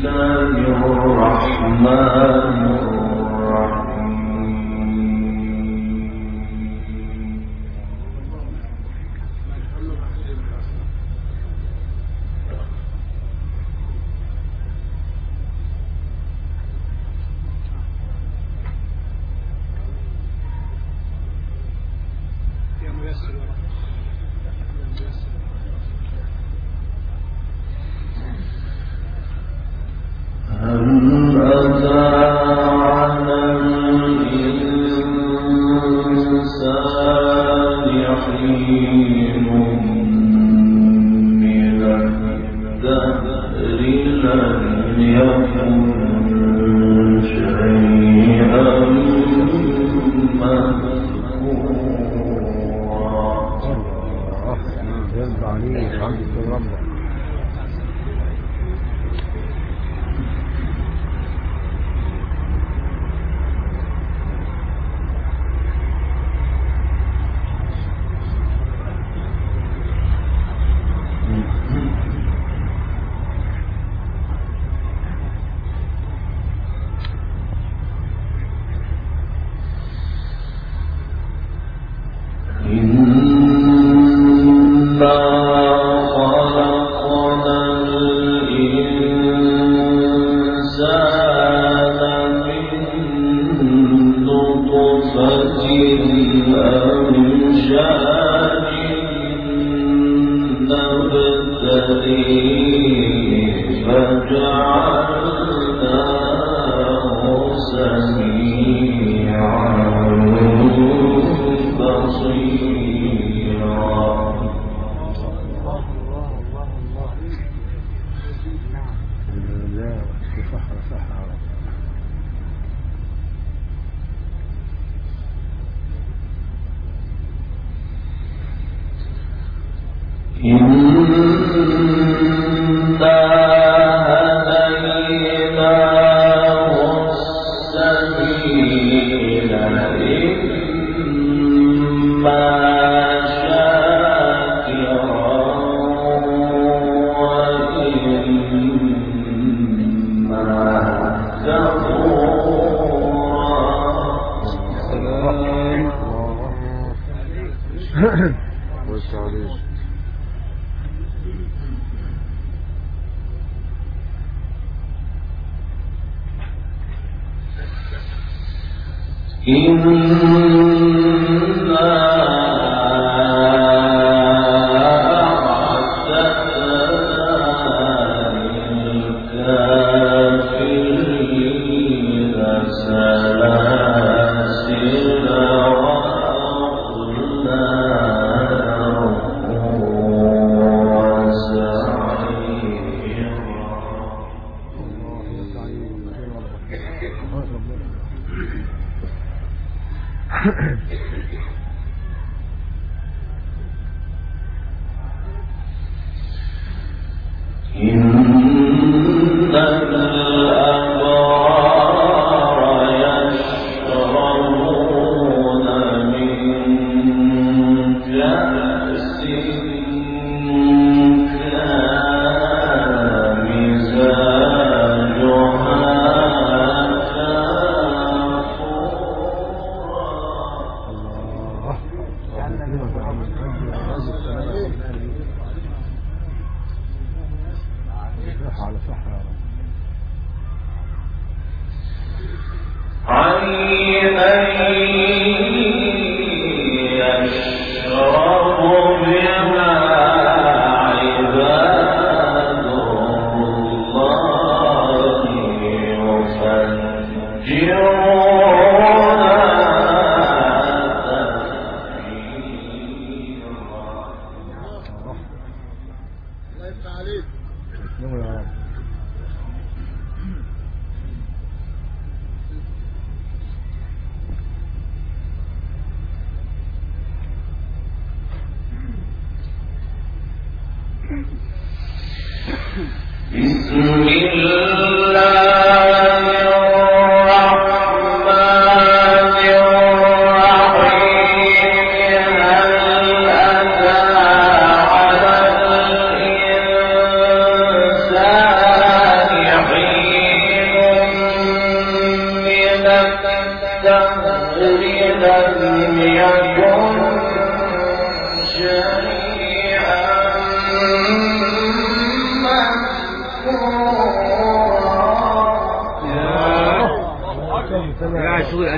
الصالحين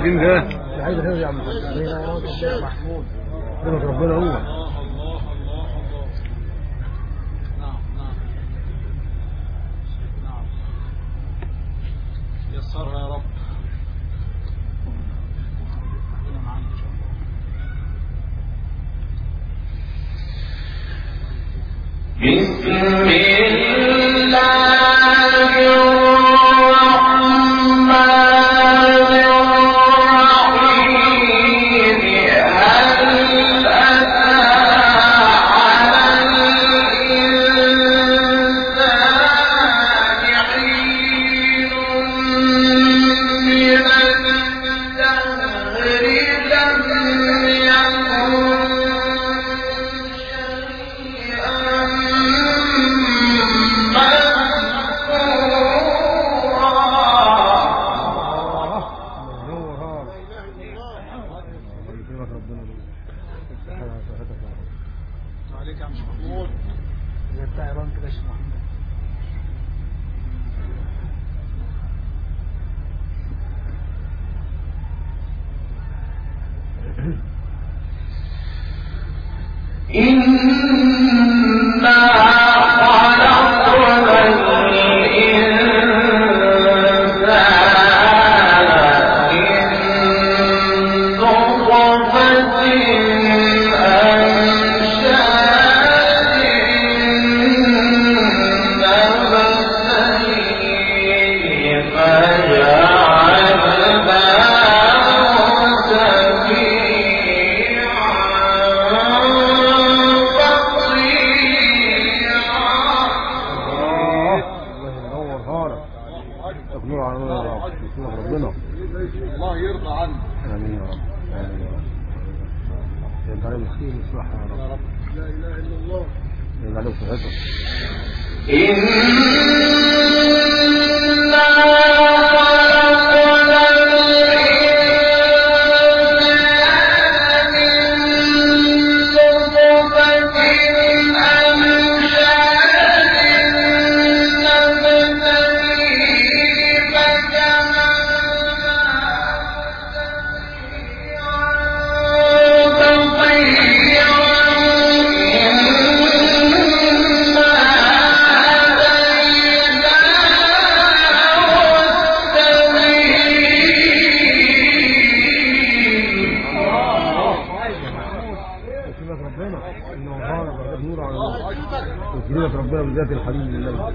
الدين ده مش عايز خير يا عم الحاج محمود ربنا ربنا هو نعم نعم نعم يسرها يا رب ربنا معانا ان شاء الله بسم الله الرحمن الرحيم هل أتى على الإنسان حين من الدهر لم يكن شيئا مذكورا هو هو يكرمك ربنا صحتك يا رب عليك يا عم محمود زي بتاع ايران كده يا شيخ محمود إنا خلقنا الإنسان من نطفة أمشاج نبتليه فجعلناه الله ينور هارك تكنور على نور يا رب يكرمك ربنا الله يرضى عنك امين يا رب امين يا رب يرجع عليهم الخير ويصلحها يا يا رب رب لا اله الا الله يرجع عليهم صحتك إنا خلقنا الإنسان من نطفة أمشاج نبتليه يكرمك ربنا انه هارك ويجيب نور على نور يكرمك ربنا بذات الحبيب لله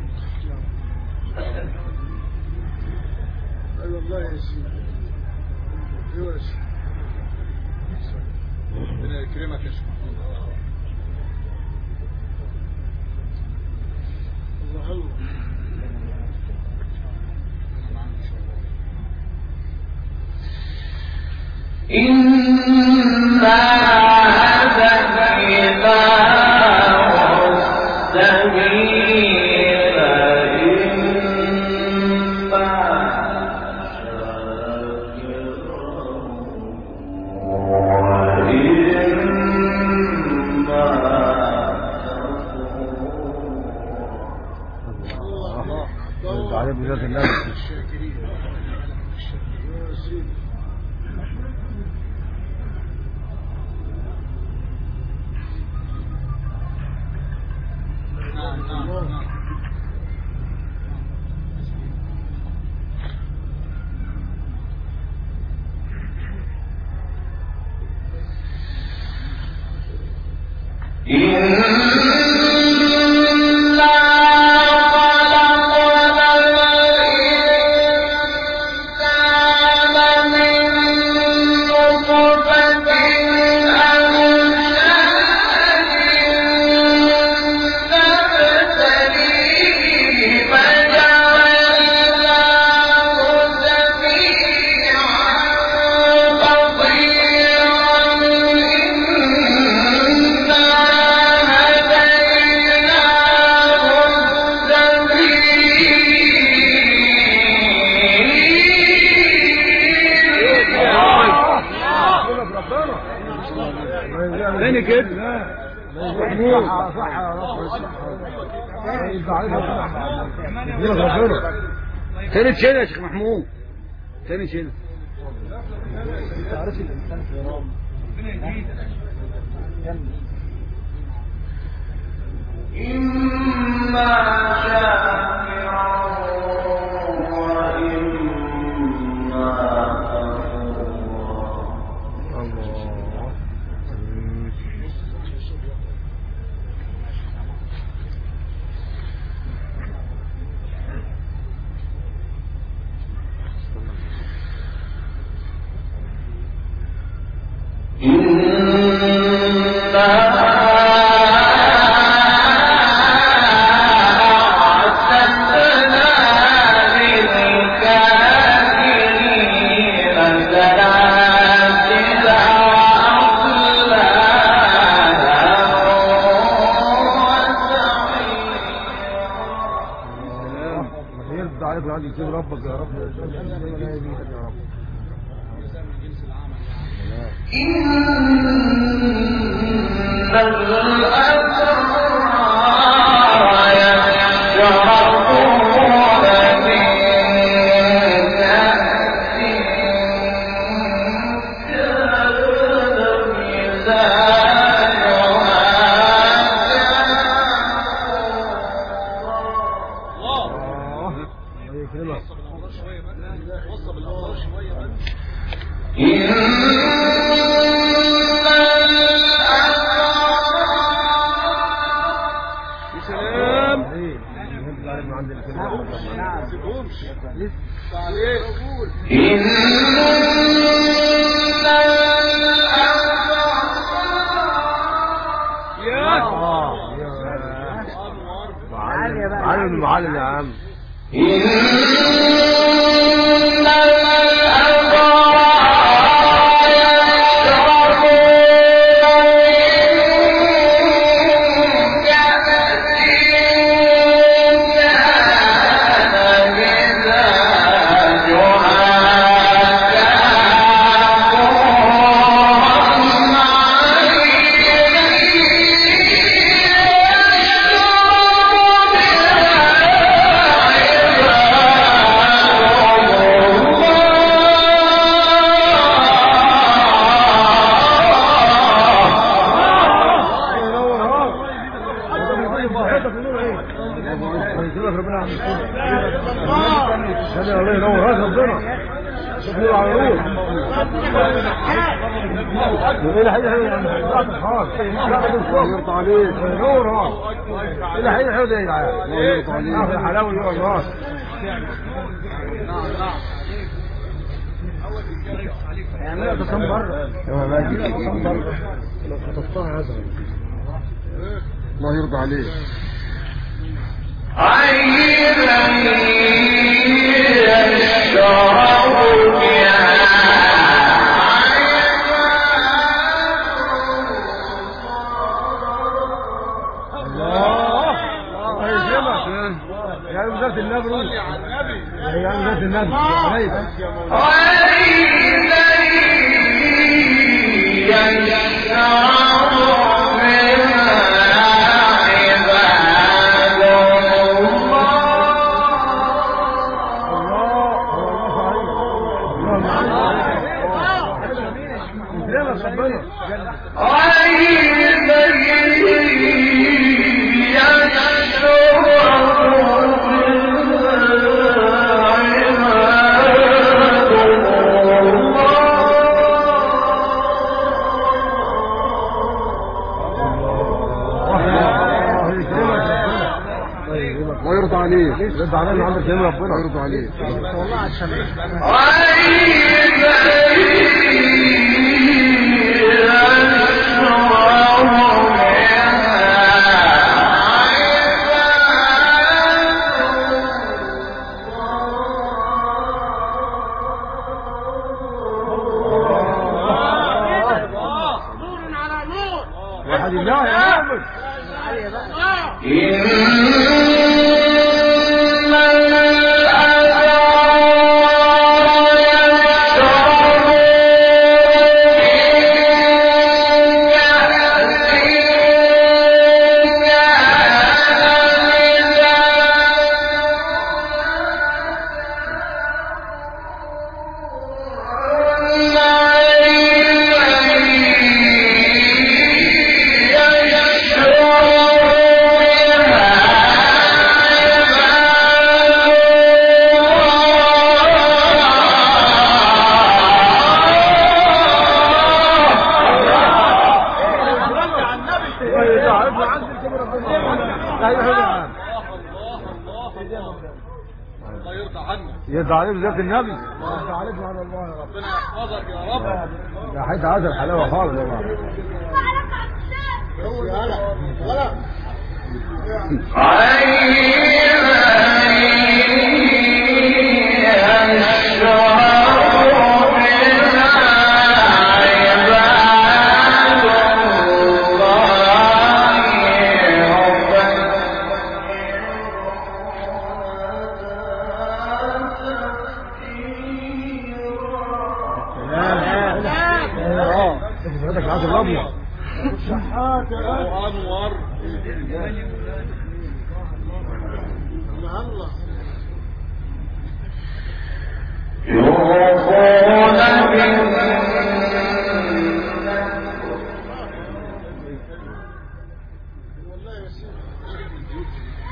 ايوه والله يا سيدي ايوه يا سيدي ربنا يكرمك يا شيخ محمود الله الله ربنا معانا ان شاء الله إنا هديناه السبيل إما يرجع عليهم بذات الله الشاكرين يا سيدي نعم نعم نعم إنا خلقنا الإنسان من نطفة أمشاج نبتليه فجعلناه سميعا بصيرا إنا هديناه السبيل يكرمك ربنا تاني كده محمود صح يا رب يرجع عليهم يكرمك ربنا تاني شيل يا شيخ محمود تاني شيل تعرف الانسان في رام إما شاكرا وإما كفورا الله ما يرد عليك ويقعد يسيب ربك يا رب لا يميتك يا رب الله الله يكرمك سلام ايه يرد عليك من عند الكلمة سيبهمش عليك يا اه معلم معلم معلم يا عم ربنا عم يسلمك الله ينور هذا ربنا شوف نور على نور الى حين يرضى عليك نور ها الى حين حين يا جدعان يرضى عليك الحلاوه يا الله يعني تصم بره تصم بره لو خطفتها هذا الله يرضى عليك الله الله يسلمك يا وزارة النبي صلي على النبي يا وزارة النبي عليك الله الله صحيح الله معاك يسلمك ربنا الله يسلمك ويرضى عليك يرضى علينا عند كلمة ربنا ويرضى عليك والله عشان نور على نور واحد الله يا مؤمن Yeah. يزعلنا عند الكبير ربنا لا يحب الله يرضى عنك يرضى عليك بذات النبي يرضى عليك وعلى الله يا رب ربنا يحفظك يا رب يا حيث عايز الحلاوه خالص يا جماعه بس يا هلا هلا اه حضرتك عايز الابيض وانور الله والله يا سيدي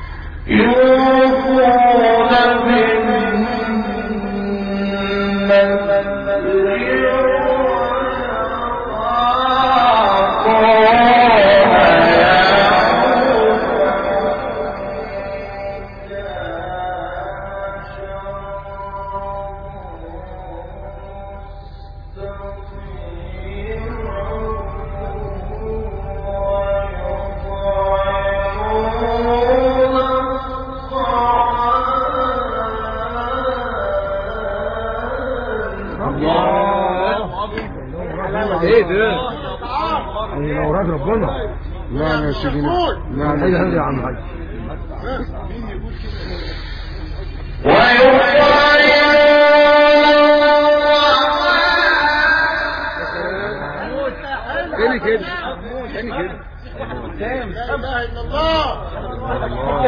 ايه ده؟ ايه اوراد ربنا نعم يا سيدي نعم نعم حاجه حلوه يا عم حاج مين يقول كده تاني كده تاني كده لا اله الا الله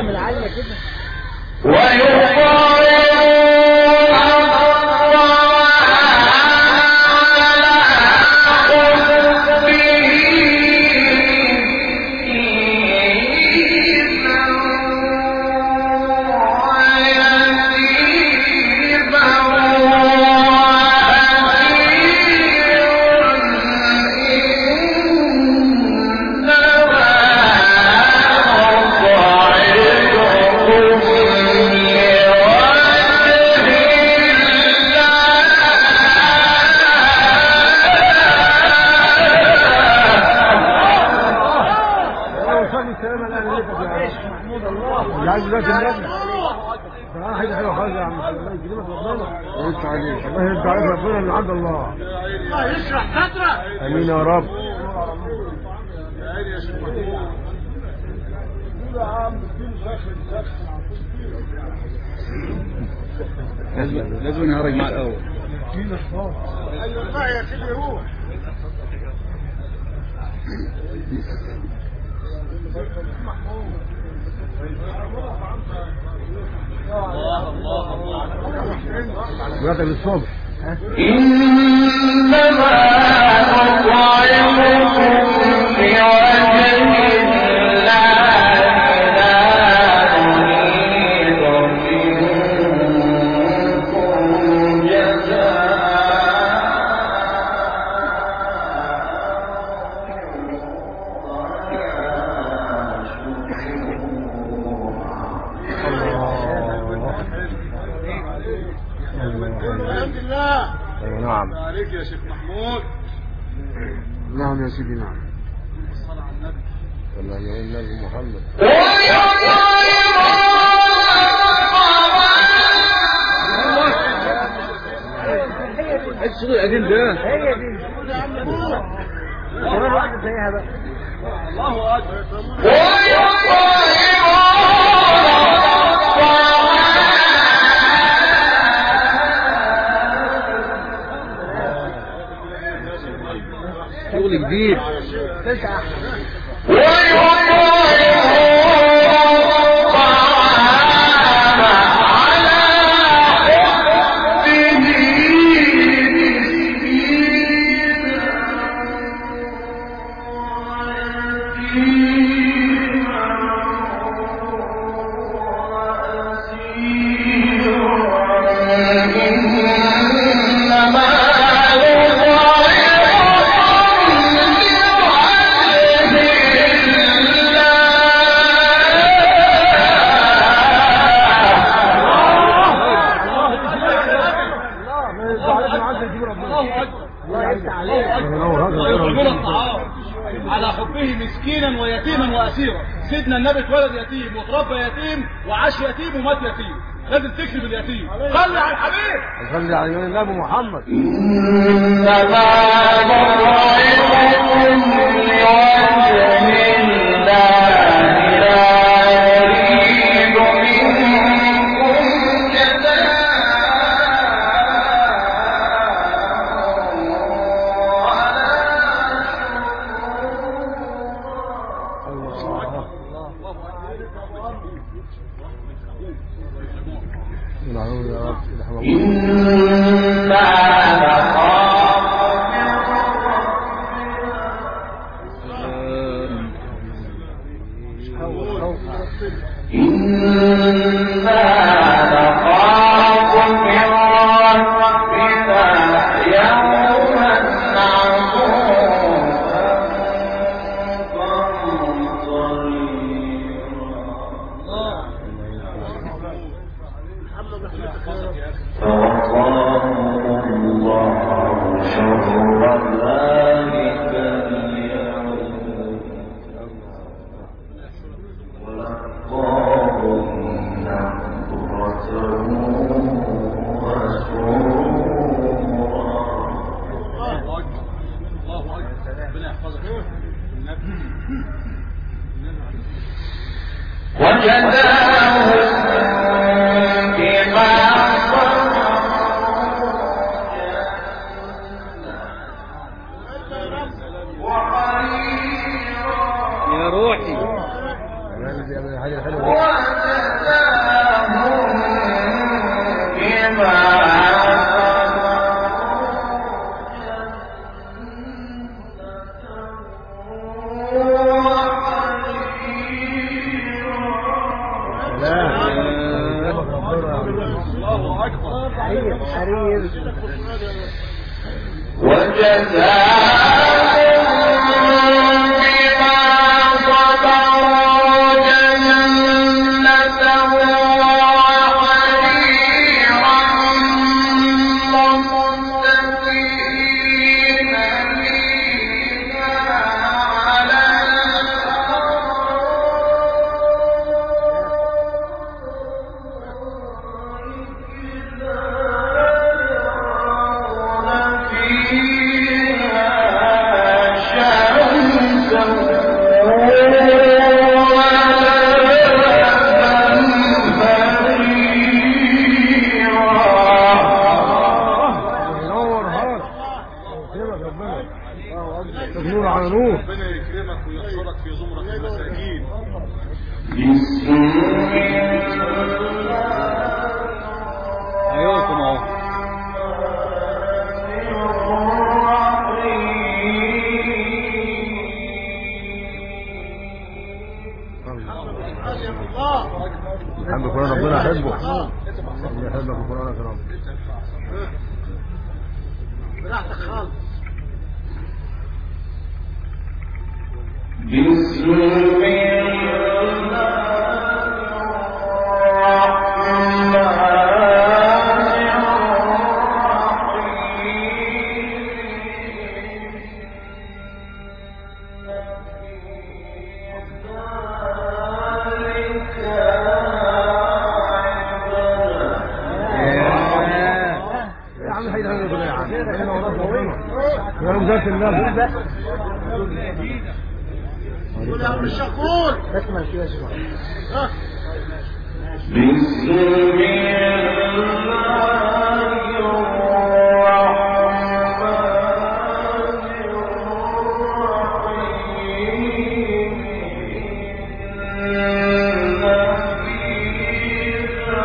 الله وصلي السلام على اهل بيتك يا محمود الله اللي عايز ذات النبي ده حاجه حلوه خالص يا عم الله يكرمك ربنا وانت عليك الله يرضى عليك ربنا من عند الله الله يشرح صدرك امين يا رب يا عيني يا شيخ محمود لازم نهرج مع الاول ايوه الله يا سيدي روح وقت الصبح الحمد لله نعم عليك يا شيخ محمود نعم يا سيدي نعم الصلاة على النبي والله يا النبي محمد الصوت القديم ده الله اكبر شغل جديد إنما على حبه مسكينا ويتيما واسيرا سيدنا النبي اتولد يتيم وتربى يتيم وعاش يتيم ومات يتيم لازم تكرم اليتيم صلي على الحبيب صلي على النبي محمد إنما موعظكم لوجه الله لا يريد منكم جزاء العون يا رب يرحمه الله. إنا نخاف من إنا نخاف من ربنا يوما عبوسا قمطريرا فوقاهم الله شر ذلك اليوم ولقاهم نظرة وسرورا الله اكبر الله اكبر ربنا يحفظك وجزاهم بما يا روحي النبي بيعمل حاجه حلوه وجزاهم بما لا الله اكبر حرير حرير وجزاهم بما صبروا جنة وحريرا متكئين فيها على فيها شمسا وقمرا ينور هار يكرمك ربنا نور على نور ربنا يكرمك ويحشرك في زمرة المساكين بسم ايوكم اهو الحمد لله ربنا يحبه ربنا يحبك وقرانك يا رب بسم الله الرحمن يا عم حيد هذا ربنا يا عم هنا وراك ربنا يا رب ذات النبي قول يا عم الشكور اسمع شويه اسمع بسم الله الرحمن الرحيم إن في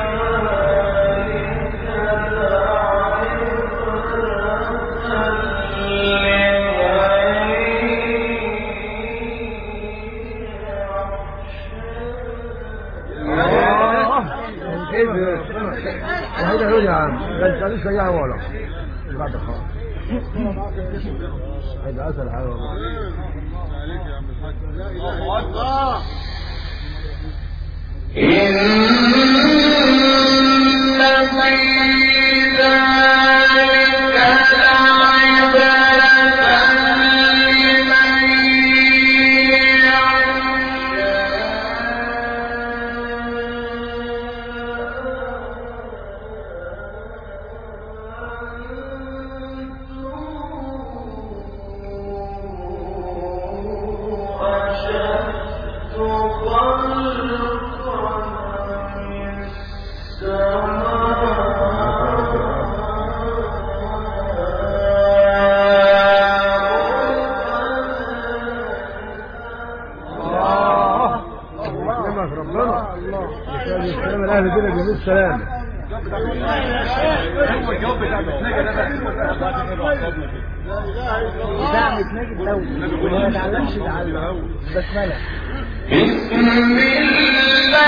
وهيدا هو يا عم ده انت لسه جاي ولا بعد خالص هيدا اسهل حاجه والله عليك يا عم الحاج لا اله الا الله إن في ذلك لعبرة لمن يكرمك ربنا يسلم السلام الاهل دول جميل السلام هو الجواب بتاع النتيجه ده بتاع متناجد دولي وما تعلمش تعلم بسملة بسم الله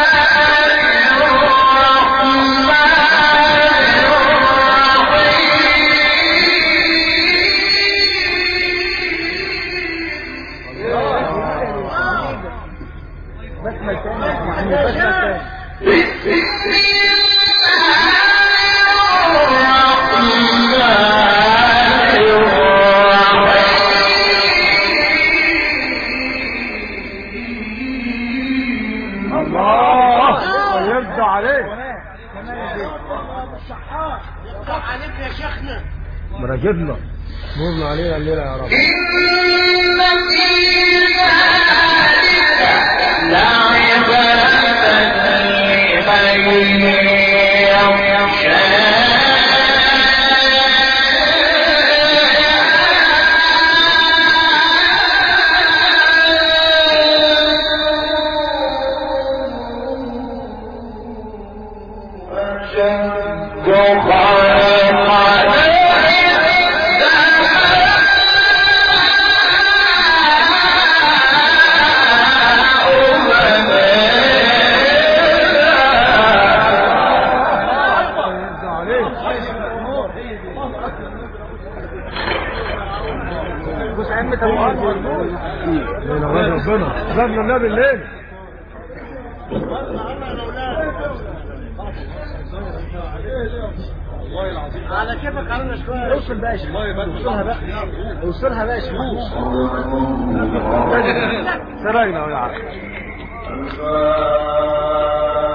الرحمن بسمة تاني يعني بسمة تاني الله يرضى عليك مراجبنا نورنا علينا الليله يا رب يرضى عليك بص عم توحيد ليلة غير ربنا ربنا النبي الليل على كيفك علينا شوية اوصل بقى يا شيخ اوصلها بقى اوصلها بقى يا شيخ سراينا يا عم الله